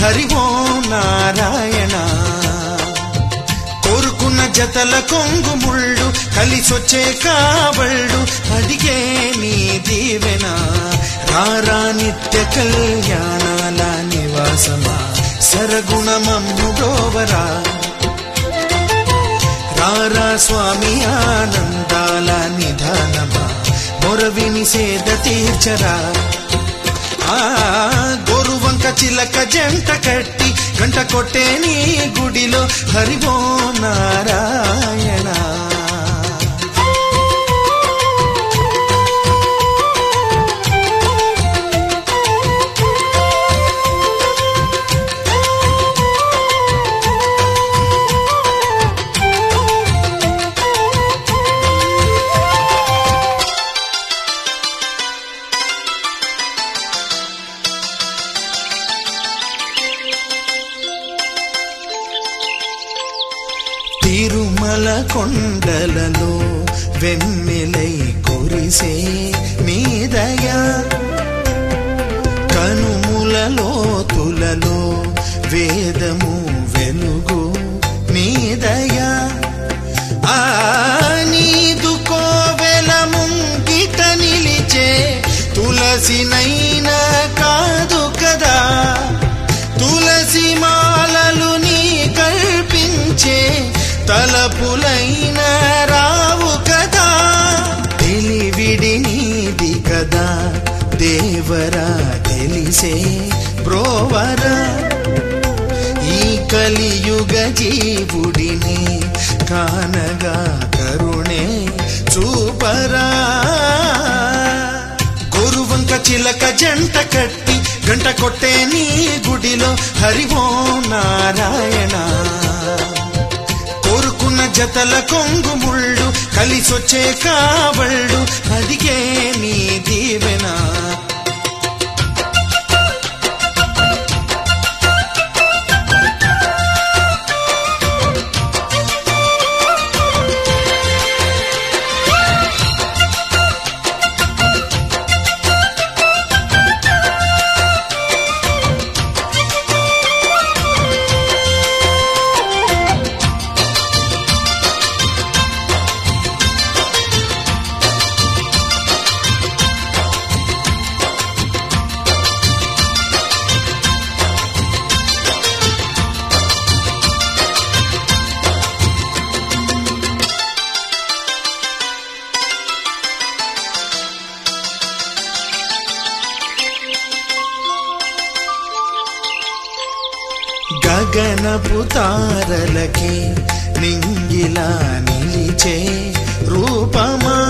హరి ఓం నారాయణ కోరుకున్న జతల కొంగు ముళ్ళు కలిసొచ్చే కాబళ్ళు అడిగే నీ దీవెన రారా నిత్య కళ్యాణాల నివాసమా సరగుణమమ్ము బ్రోవరా రారా స్వామి ఆనందాల నిధానమా మొరవిని సేద తీర్చరా ఆ గోరువంక చిలక జంట కట్టి గంట కొట్టే నీ గుడిలో హరివో నారాయణ తిరుమల కొండలలో వెన్నెలై కురిసే నీదయా కనుముల లోతులలో వేదము వెలుగు నీదయా ఆ నీదు కోవెల ముంగిట నిలిచే తులసినైనా కాదు కదా తులసి మాలలు నీ కల్పించే తలపులైన రావు కదా తెలివిడి నీది కదా దేవరా తెలిసే బ్రోవరా ఈ కలియుగ జీవుడిని కానగా కరుణే చూపరా గురువంక చిలక జంట కట్టి గంట కొట్టే నీ గుడిలో హరివో నారాయణ కోరుకున్న జతల కొంగు ముళ్ళు కలిసొచ్చే కాబళ్ళు అడిగే నీ దీవెన గగనపు తారలకి నింగిలా నిలిచే రూపమా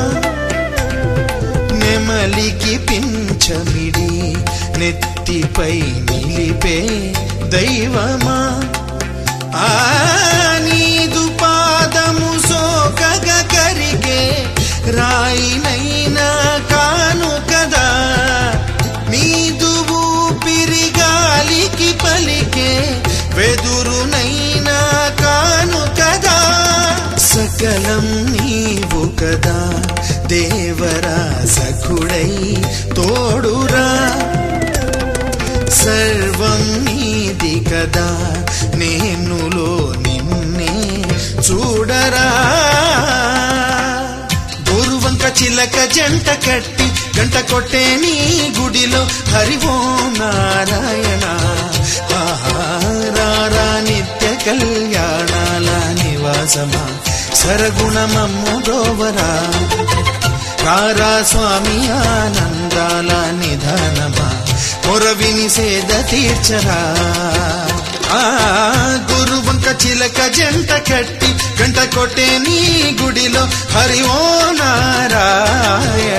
నెమలికి పింఛమిడి నెత్తిపై నిలిపే దైవమా ఆ నీదు పాదము సోకగ కరిగే రాయినైనా కాను కదా నీదు ఊపిరి గాలికి పలికే వెదురునైనా కాను కదా సకలం నీవు కదా దేవరా సఖుడై తోడురా సర్వం నీది కదా నేనులో నిన్నే చూడరా గురువంక చిలక జంట కట్టి గంట కొట్టే నీ గుడిలో హరివో నారాయణ ఆహారారా నిత్య కళ్యాణాల నివాసమా సరగుణమమ్ము దోవరా రారా స్వామి ఆనందాల నిధానమా మొరవిని సేద తీర్చరా ఆ గురువంక చిలక జంట కట్టి గంట కొట్టే నీ గుడిలో హరి ఓ నారాయణ